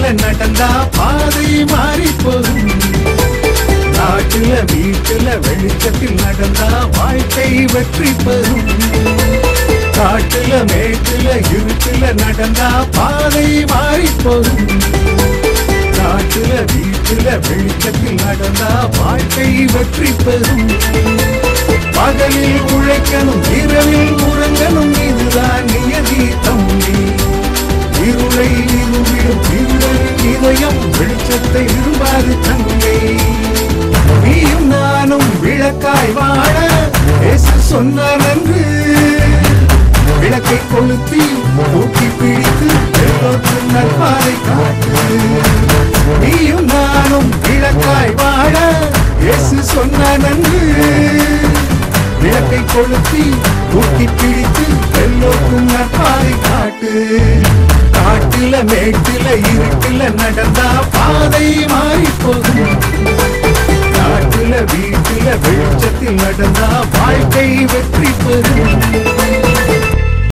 நடந்தா பாதை மாறி போகும் காட்டுல வீட்டுல வெளிச்சத்தில் நடந்தா வாழ்க்கை வெற்றி பெறும் காட்டுல மேட்டுல இருட்டுல நடந்தா பாதை மாறி போகும் காட்டுல வீட்டுல வெளிச்சத்தில் நடந்தா வாழ்க்கை வெற்றி பெறும் பகலில் உழைக்கணும் இரவில் உறங்கணும் இதுதான் நியதி தம்பி இருளை இருவிடும் இருளின் இதயம் வெளிச்சத்தை விரும்பாது தங்கை நீயும் நானும் விளக்காய் வாழ இயேசு சொன்னார் நன்று விளக்கை கொளுத்தி ஊட்டி பிடித்து எல்லோருக்கும் நற்பாதை காட்டு நீயும் நானும் விளக்காய் வாழ இயேசு சொன்னார் நன்று விளக்கை கொளுத்தி ஊட்டி பிடித்து எல்லோருக்கும் நற்பாதை காட்டு காட்டுல மேட்டுல இருட்டுல நடந்தா பாதை மாறி போகும் காட்டுல வீட்டுல வெளிச்சத்தில் நடந்தா வாழ்க்கை வெற்றி